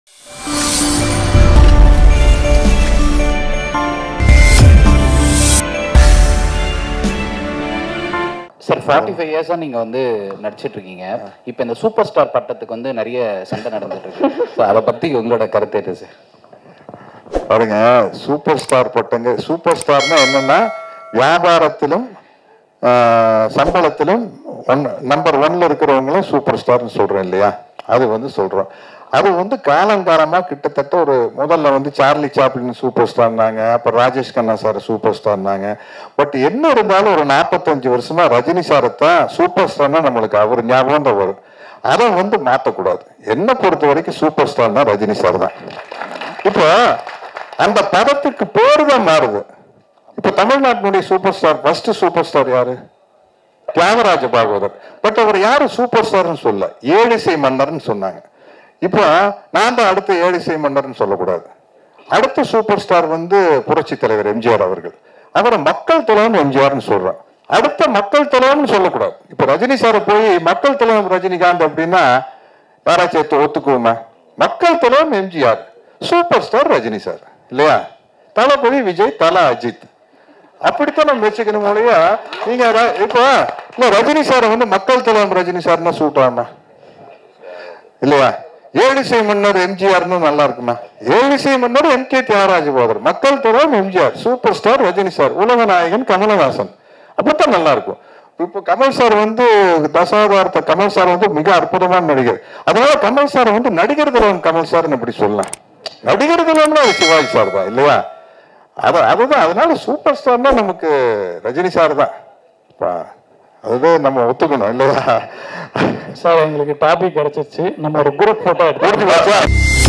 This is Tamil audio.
சார் ஃபார்ட்டி ஃபைவ் இயர்ஸாக நீங்கள் வந்து நடிச்சிட்டு இருக்கீங்க இப்போ இந்த சூப்பர் ஸ்டார் பட்டத்துக்கு வந்து நிறைய சண்டை நடந்துட்டு இருக்கு ஸோ அதை பற்றி உங்களோட கருத்து என்ன சார் பாருங்க சூப்பர் ஸ்டார் பட்டங்க சூப்பர் ஸ்டார்னா என்னன்னா வியாபாரத்திலும் ஆஹ், சம்பளத்திலும் ஒன் நம்பர் ஒன்ல இருக்கிறவங்களும் சூப்பர் ஸ்டார்னு சொல்றோம் இல்லையா அது வந்து சொல்றோம் அது வந்து காலங்காலமா கிட்டத்தட்ட ஒரு முதல்ல வந்து சார்லி சாப்ளின் சூப்பர் ஸ்டார்னாங்க அப்புறம் ராஜேஷ் கண்ணா சார் சூப்பர் ஸ்டார்னாங்க பட் என்ன இருந்தாலும் ஒரு நாற்பத்தஞ்சு வருஷமா ரஜினி சாரை தான் சூப்பர் ஸ்டார்னா நம்மளுக்கு அவர் ஞாபகம் தான் வரும் அதை வந்து மாற்றக்கூடாது என்னை பொறுத்த வரைக்கும் சூப்பர் ஸ்டார்னா ரஜினி சார் தான் இப்போ அந்த படத்துக்கு பேரு தான் மாறுது இப்போ தமிழ்நாட்டினுடைய super star first super star யாரு தியாகராஜ பாகவதர் பட் அவர் யாரு சூப்பர் ஸ்டார்னு சொல்ல ஏழிசை மன்னர்னு சொன்னாங்க இப்போ நான் தான் அடுத்த ஏழிசை மன்னர்னு சொல்லக்கூடாது அடுத்த சூப்பர் ஸ்டார் வந்து புரட்சி தலைவர் எம்ஜிஆர் அவர்கள் அவரை மக்கள் தலைவன் எம்ஜிஆர்னு சொல்றோம் அடுத்த மக்கள் தலைவன் சொல்லக்கூடாது இப்போ ரஜினி சாரை போய் மக்கள் தலைவன் ரஜினிகாந்த் அப்படின்னா யாராச்சும் ஒத்து- ஒத்துக்குவோமா மக்கள் தலைவன் MGR super star Rajini sir இல்லையா தளபதி விஜய் தல அஜித் அப்படித்தான் நம்ம வச்சுக்கணும் இல்லையா நீங்க ர- இப்போ இல்ல ரஜினி சார் வந்து மக்கள் தலைவன் ரஜினி சார்னா சூட் ஆகுமா இல்லையா ஏழிசை மன்னர் எம்ஜிஆர்னு நல்லா இருக்குமா ஏழிசை மன்னர் எம் கே தியாகராஜ போதர் மக்கள் தலைவன் MGR super star Rajini sir உலக நாயகன் கமலஹாசன் அப்பதான் நல்லா இருக்கும் இப்போ கமல் சார் வந்து தசாவதாரத்த கமல் சார் வந்து மிக அற்புதமான நடிகர் அதனால கமல் சார் வந்து நடிகர் தலைவன் கமல் சார்னு எப்படி சொல்லலாம் நடிகர் தலைவன்னா அது சிவாஜி சார் தான் இல்லையா அது அதுதான் அதனால சூப்பர் ஸ்டார்னா நமக்கு ரஜினி சார் தான் பா- அதுதான் நம்ம ஒத்துக்கணும் இல்லையா சார் எங்களுக்கு டாபிக் கிடைச்சிருச்சு நம்ம ஒரு குரூப் போட்டோ எடுத்து புரிஞ்சு போச்சா?